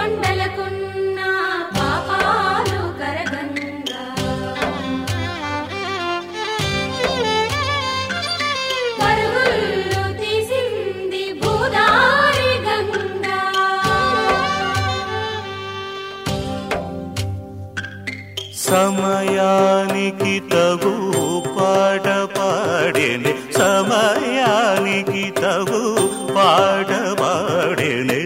కొండలకున్న పాపాలు కరగంగా పరుగులు తీసింది భూదారి గంగా సమయానికి తగు పాట పాడేనే సమయానికి తగు పాట పాడేనే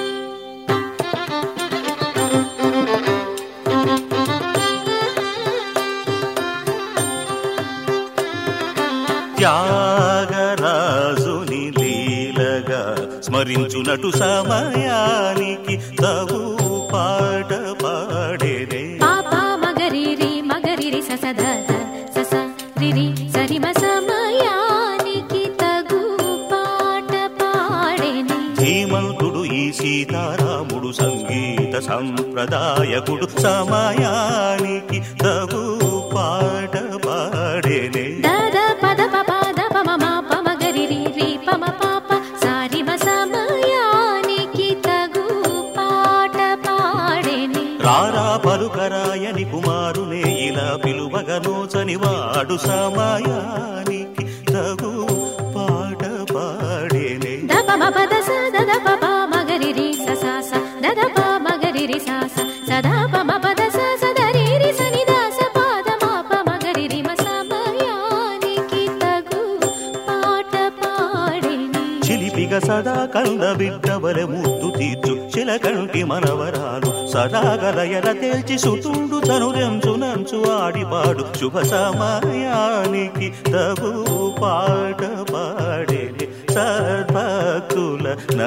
త్యాగరాజుని లీలగా స్మరించునటు సమయానికి తగు పాట పాడేనే పాప మగరిరి మగరిరి ససద సస రిరి సరిమ సమయానికి తగు పాట పాడేని ధీమంతుడు ఈ సీతారాముడు సంగీత సంప్రదాయకుడు సమయానికి తగు పాట పాడేనే దద పద పప దప మమ పమ గరిరి రి పమ పాప సారిమ సమయానికి తగు పాట పాడేని రారా పలుకరాయని కుమారునే ఇలా పిలువగనోచని వాడు సమయానికి తగు పాట పాడేనే దప మ పద స దద పప మగరిరి స స స దద ప మగరిరి స స సదా ప మ పద స స ద రి రి స ని ద స పద మ ప మగరిరి మ సమయానికి తగు పాట పాడేని చిలిపిగ సదా కంద బిడ్డవలె ముద్దు తీర్చు చిలకంటి మనవరాలు సదా గలయల తేల్చి సుతుండు తను రెంచు నంచు ఆడిపాడు శుభ సమయానికి తగు పాట పాడే సద్భక్తుల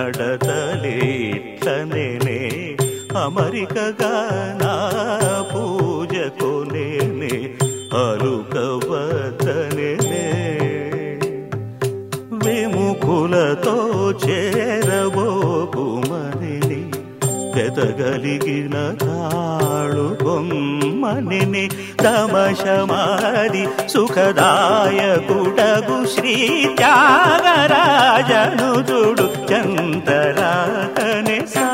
నడతలేట్లనే అమరికగా నా పూజ కొనేనే అలుకవద్దనే విముఖులతో చేరబోకుమని వెతగలిగిన తాళు బొమ్మని తమశమాది సుఖదాయకుడగు శ్రీ త్యాగరాజను చూడు చంతరాకనే సా